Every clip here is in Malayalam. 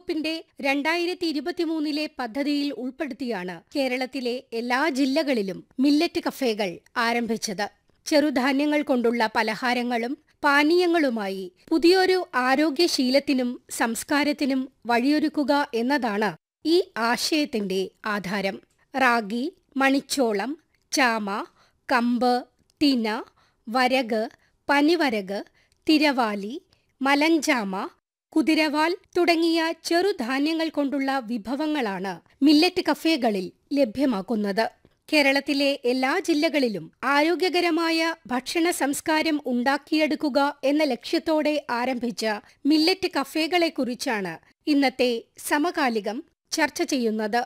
വകുപ്പിന്റെ രണ്ടായിരത്തി ഇരുപത്തിമൂന്നിലെ പദ്ധതിയിൽ ഉൾപ്പെടുത്തിയാണ് കേരളത്തിലെ എല്ലാ ജില്ലകളിലും മില്ലറ്റ് കഫേകൾ ആരംഭിച്ചത് ചെറുധാന്യങ്ങൾ കൊണ്ടുള്ള പലഹാരങ്ങളും പാനീയങ്ങളുമായി പുതിയൊരു ആരോഗ്യശീലത്തിനും സംസ്കാരത്തിനും വഴിയൊരുക്കുക എന്നതാണ് ഈ ആശയത്തിന്റെ ആധാരം റാഗി മണിച്ചോളം ചാമ കമ്പ് തിന വരക് പനിവരക് തിരവാലി മലഞ്ചാമ കുതിരവാൽ തുടങ്ങിയ ചെറുധാന്യങ്ങൾ കൊണ്ടുള്ള വിഭവങ്ങളാണ് മില്ലറ്റ് കഫേകളിൽ ലഭ്യമാക്കുന്നത് കേരളത്തിലെ എല്ലാ ജില്ലകളിലും ആരോഗ്യകരമായ ഭക്ഷണ സംസ്കാരം ഉണ്ടാക്കിയെടുക്കുക എന്ന ലക്ഷ്യത്തോടെ ആരംഭിച്ച മില്ലറ്റ് കഫേകളെക്കുറിച്ചാണ് ഇന്നത്തെ സമകാലികം ചർച്ച ചെയ്യുന്നത്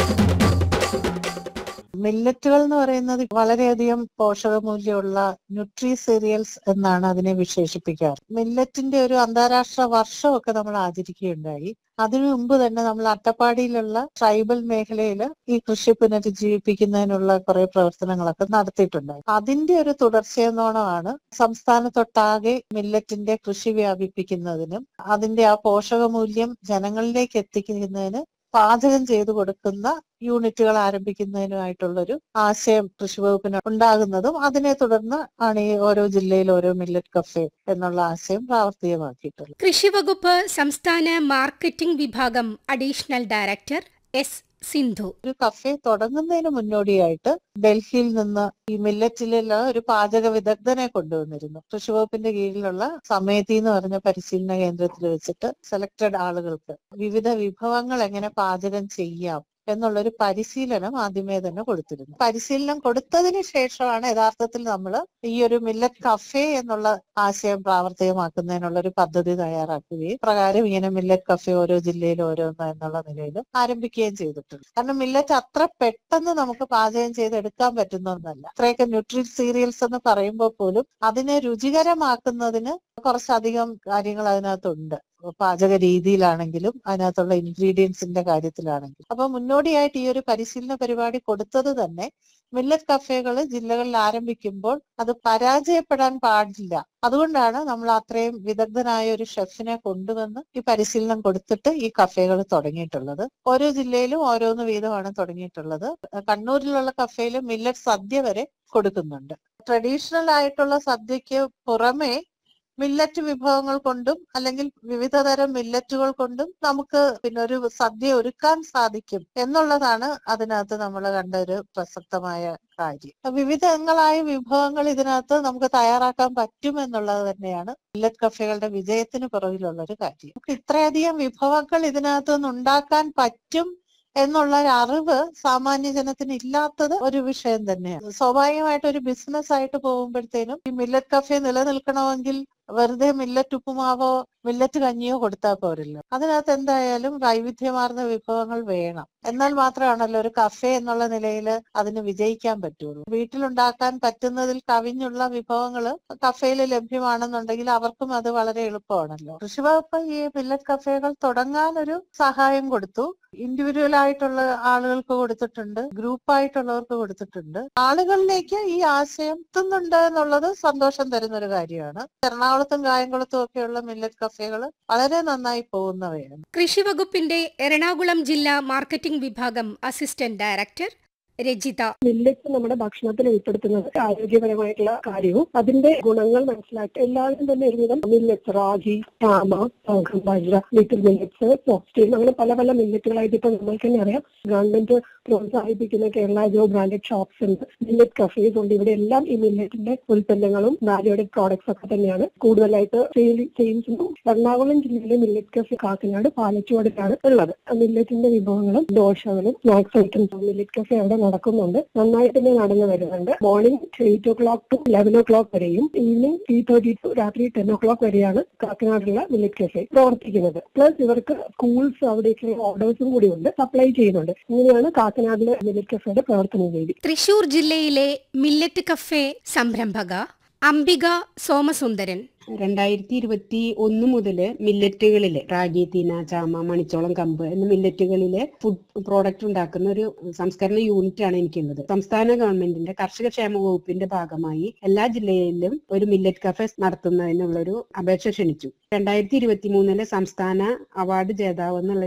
മില്ലറ്റുകൾ എന്ന് പറയുന്നത് വളരെയധികം പോഷകമൂല്യമുള്ള ന്യൂട്രി സീരിയൽസ് എന്നാണ് അതിനെ വിശേഷിപ്പിക്കാറ് മില്ലറ്റിന്റെ ഒരു അന്താരാഷ്ട്ര വർഷമൊക്കെ നമ്മൾ ആചരിക്കുകയുണ്ടായി അതിനു മുമ്പ് തന്നെ നമ്മൾ അട്ടപ്പാടിയിലുള്ള ട്രൈബൽ മേഖലയിൽ ഈ കൃഷി പുനരുജ്ജീവിപ്പിക്കുന്നതിനുള്ള കുറെ പ്രവർത്തനങ്ങളൊക്കെ നടത്തിയിട്ടുണ്ടായി അതിന്റെ ഒരു തുടർച്ചയെന്നോണമാണ് സംസ്ഥാനത്തൊട്ടാകെ മില്ലറ്റിന്റെ കൃഷി വ്യാപിപ്പിക്കുന്നതിനും അതിന്റെ ആ പോഷകമൂല്യം ജനങ്ങളിലേക്ക് എത്തിക്കുന്നതിന് പാചകം ചെയ്തു കൊടുക്കുന്ന യൂണിറ്റുകൾ ആരംഭിക്കുന്നതിനുമായിട്ടുള്ളൊരു ആശയം കൃഷി വകുപ്പിന് ഉണ്ടാകുന്നതും അതിനെ തുടർന്ന് ആണ് ഈ ഓരോ ജില്ലയിൽ ഓരോ മില്ലറ്റ് കഫേ എന്നുള്ള ആശയം പ്രാവർത്തികമാക്കിയിട്ടുള്ളത് കൃഷിവകുപ്പ് സംസ്ഥാന മാർക്കറ്റിംഗ് വിഭാഗം അഡീഷണൽ ഡയറക്ടർ എസ് സിന്ധു ഒരു കഫേ തുടങ്ങുന്നതിന് മുന്നോടിയായിട്ട് ഡൽഹിയിൽ നിന്ന് ഈ മില്ലറ്റിലുള്ള ഒരു പാചക വിദഗ്ധനെ കൊണ്ടുവന്നിരുന്നു കൃഷി വകുപ്പിന്റെ കീഴിലുള്ള സമേതി എന്ന് പറഞ്ഞ പരിശീലന കേന്ദ്രത്തിൽ വെച്ചിട്ട് സെലക്ടഡ് ആളുകൾക്ക് വിവിധ വിഭവങ്ങൾ എങ്ങനെ പാചകം ചെയ്യാം എന്നുള്ളൊരു പരിശീലനം ആദ്യമേ തന്നെ കൊടുത്തിരുന്നു പരിശീലനം കൊടുത്തതിന് ശേഷമാണ് യഥാർത്ഥത്തിൽ നമ്മൾ ഈ ഒരു മില്ലറ്റ് കഫേ എന്നുള്ള ആശയം പ്രാവർത്തികമാക്കുന്നതിനുള്ള ഒരു പദ്ധതി തയ്യാറാക്കുകയും പ്രകാരം ഇങ്ങനെ മില്ലറ്റ് കഫേ ഓരോ ജില്ലയിലും ഓരോന്ന് എന്നുള്ള നിലയിൽ ആരംഭിക്കുകയും ചെയ്തിട്ടുണ്ട് കാരണം മില്ലറ്റ് അത്ര പെട്ടെന്ന് നമുക്ക് പാചകം ചെയ്തെടുക്കാൻ പറ്റുന്ന ഒന്നല്ല അത്രയൊക്കെ ന്യൂട്രി സീരിയൽസ് എന്ന് പറയുമ്പോൾ പോലും അതിനെ രുചികരമാക്കുന്നതിന് കുറച്ചധികം കാര്യങ്ങൾ അതിനകത്തുണ്ട് പാചക രീതിയിലാണെങ്കിലും അതിനകത്തുള്ള ഇൻഗ്രീഡിയൻസിന്റെ കാര്യത്തിലാണെങ്കിലും അപ്പൊ മുന്നോടിയായിട്ട് ഈ ഒരു പരിശീലന പരിപാടി കൊടുത്തത് തന്നെ മില്ലറ്റ് കഫേകൾ ജില്ലകളിൽ ആരംഭിക്കുമ്പോൾ അത് പരാജയപ്പെടാൻ പാടില്ല അതുകൊണ്ടാണ് നമ്മൾ അത്രയും വിദഗ്ധനായ ഒരു ഷെഫിനെ കൊണ്ടുവന്ന് ഈ പരിശീലനം കൊടുത്തിട്ട് ഈ കഫേകൾ തുടങ്ങിയിട്ടുള്ളത് ഓരോ ജില്ലയിലും ഓരോന്ന് വീതമാണ് തുടങ്ങിയിട്ടുള്ളത് കണ്ണൂരിലുള്ള കഫേയിൽ മില്ലറ്റ് സദ്യ വരെ കൊടുക്കുന്നുണ്ട് ട്രഡീഷണൽ ആയിട്ടുള്ള സദ്യക്ക് പുറമെ മില്ലറ്റ് വിഭവങ്ങൾ കൊണ്ടും അല്ലെങ്കിൽ വിവിധ തരം മില്ലറ്റുകൾ കൊണ്ടും നമുക്ക് പിന്നെ ഒരു സദ്യ ഒരുക്കാൻ സാധിക്കും എന്നുള്ളതാണ് അതിനകത്ത് നമ്മൾ കണ്ട ഒരു പ്രസക്തമായ കാര്യം വിവിധങ്ങളായ വിഭവങ്ങൾ ഇതിനകത്ത് നമുക്ക് തയ്യാറാക്കാൻ പറ്റും എന്നുള്ളത് തന്നെയാണ് മില്ലറ്റ് കഫേകളുടെ വിജയത്തിന് പുറകിലുള്ള ഒരു കാര്യം നമുക്ക് ഇത്രയധികം വിഭവങ്ങൾ ഇതിനകത്ത് നിന്ന് ഉണ്ടാക്കാൻ പറ്റും എന്നുള്ള ഒരു അറിവ് സാമാന്യ ജനത്തിന് ഇല്ലാത്തത് ഒരു വിഷയം തന്നെയാണ് സ്വാഭാവികമായിട്ട് ഒരു ബിസിനസ് ആയിട്ട് പോകുമ്പോഴത്തേനും ഈ മില്ലറ്റ് കഫേ നിലനിൽക്കണമെങ്കിൽ വെറുതെ മില്ലറ്റ് ഉപ്പുമാവോ മില്ലറ്റ് കഞ്ഞിയോ കൊടുത്താൽ പോരല്ലോ അതിനകത്ത് എന്തായാലും വൈവിധ്യമാർന്ന വിഭവങ്ങൾ വേണം എന്നാൽ മാത്രമാണല്ലോ ഒരു കഫേ എന്നുള്ള നിലയിൽ അതിന് വിജയിക്കാൻ പറ്റുള്ളൂ വീട്ടിലുണ്ടാക്കാൻ പറ്റുന്നതിൽ കവിഞ്ഞുള്ള വിഭവങ്ങൾ കഫേയിൽ ലഭ്യമാണെന്നുണ്ടെങ്കിൽ അവർക്കും അത് വളരെ എളുപ്പമാണല്ലോ കൃഷി വകുപ്പ് ഈ മില്ലറ്റ് കഫേകൾ തുടങ്ങാൻ ഒരു സഹായം കൊടുത്തു ഇൻഡിവിജ്വൽ ആയിട്ടുള്ള ആളുകൾക്ക് കൊടുത്തിട്ടുണ്ട് ഗ്രൂപ്പ് ആയിട്ടുള്ളവർക്ക് കൊടുത്തിട്ടുണ്ട് ആളുകളിലേക്ക് ഈ ആശയം എത്തുന്നുണ്ട് എന്നുള്ളത് സന്തോഷം തരുന്ന ഒരു കാര്യമാണ് എറണാകുളത്തും കായംകുളത്തും ഒക്കെയുള്ള മില്ലറ്റ് കഫേകൾ വളരെ നന്നായി പോകുന്നവയാണ് കൃഷിവകുപ്പിന്റെ എറണാകുളം ജില്ലാ മാർക്കറ്റിംഗ് വിഭാഗം അസിസ്റ്റന്റ് ഡയറക്ടർ രജിത മില്ലറ്റ്സ് നമ്മുടെ ഭക്ഷണത്തിൽ ഉൾപ്പെടുത്തുന്നത് ആരോഗ്യപരമായിട്ടുള്ള കാര്യവും അതിന്റെ ഗുണങ്ങൾ മനസ്സിലാക്കി എല്ലാവരും തന്നെ ഒരുവിധം മില്ലറ്റ്സ് റാഗി ടാമ തങ്കം ബജ്ര ലിറ്റിൽ മില്ലറ്റ്സ് ഫോക്സ്റ്റീൻ അങ്ങനെ പല പല മില്ലറ്റുകളായിട്ട് ഇപ്പൊ നമ്മൾക്ക് തന്നെ അറിയാം ഗവൺമെന്റ് പ്രോത്സാഹിപ്പിക്കുന്ന കേരള ജോ ബ്രാൻഡഡ് ഷോപ്സ് ഉണ്ട് മില്ലറ്റ് കഫേസ് ഉണ്ട് ഇവിടെ എല്ലാം ഈ മില്ലറ്റിന്റെ ഉൽപ്പന്നങ്ങളും വാല്യൂഡഡ് പ്രോഡക്ട്സ് ഒക്കെ തന്നെയാണ് കൂടുതലായിട്ട് സെയിൽ ചെയ്യുന്നതും എറണാകുളം ജില്ലയിലെ മില്ലറ്റ് കഫേ കാക്കനാട് പാലച്ചുവടിലാണ് ഉള്ളത് മില്ലറ്റിന്റെ വിഭവങ്ങളും ദോശകളും സ്നാക്സ് ഐറ്റംസും മില്ലറ്റ് കഫേ അവിടെ നടക്കുന്നുണ്ട് നന്നായിട്ട് തന്നെ നടന്നു വരുന്നുണ്ട് morning eight o'clock to eleven o'clock വരെയും ഈവനിങ് ത്രീ തേർട്ടി ടു രാത്രി ടെൻ ഓ ക്ലോക്ക് വരെയാണ് കാക്കനാടുള്ള മില്ലറ്റ് കഫേ പ്രവർത്തിക്കുന്നത് പ്ലസ് ഇവർക്ക് സ്കൂൾസ് അവിടേക്ക് ഓർഡേഴ്സും കൂടി ഉണ്ട് സപ്ലൈ ചെയ്യുന്നുണ്ട് ഇങ്ങനെയാണ് കാക്കനാടിലെ മില്ലറ്റ് കഫേയുടെ പ്രവർത്തന രീതി തൃശൂർ ജില്ലയിലെ മില്ലറ്റ് കഫേ സംരംഭക അംബിക സോമസുന്ദരൻ രണ്ടായിരത്തി ഇരുപത്തി ഒന്ന് മുതല് മില്ലറ്റുകളില് റാഗി തീന ചാമ മണിച്ചോളം കമ്പ് എന്ന മില്ലറ്റുകളിലെ ഫുഡ് പ്രോഡക്റ്റ് ഉണ്ടാക്കുന്ന ഒരു സംസ്കരണ യൂണിറ്റ് ആണ് എനിക്കുള്ളത് സംസ്ഥാന ഗവൺമെന്റിന്റെ കർഷക ക്ഷേമ വകുപ്പിന്റെ ഭാഗമായി എല്ലാ ജില്ലയിലും ഒരു മില്ലറ്റ് കഫേ നടത്തുന്നതിനുള്ള ഒരു അപേക്ഷ ക്ഷണിച്ചു രണ്ടായിരത്തി ഇരുപത്തി മൂന്നിലെ സംസ്ഥാന അവാർഡ് ജേതാവ് എന്നുള്ള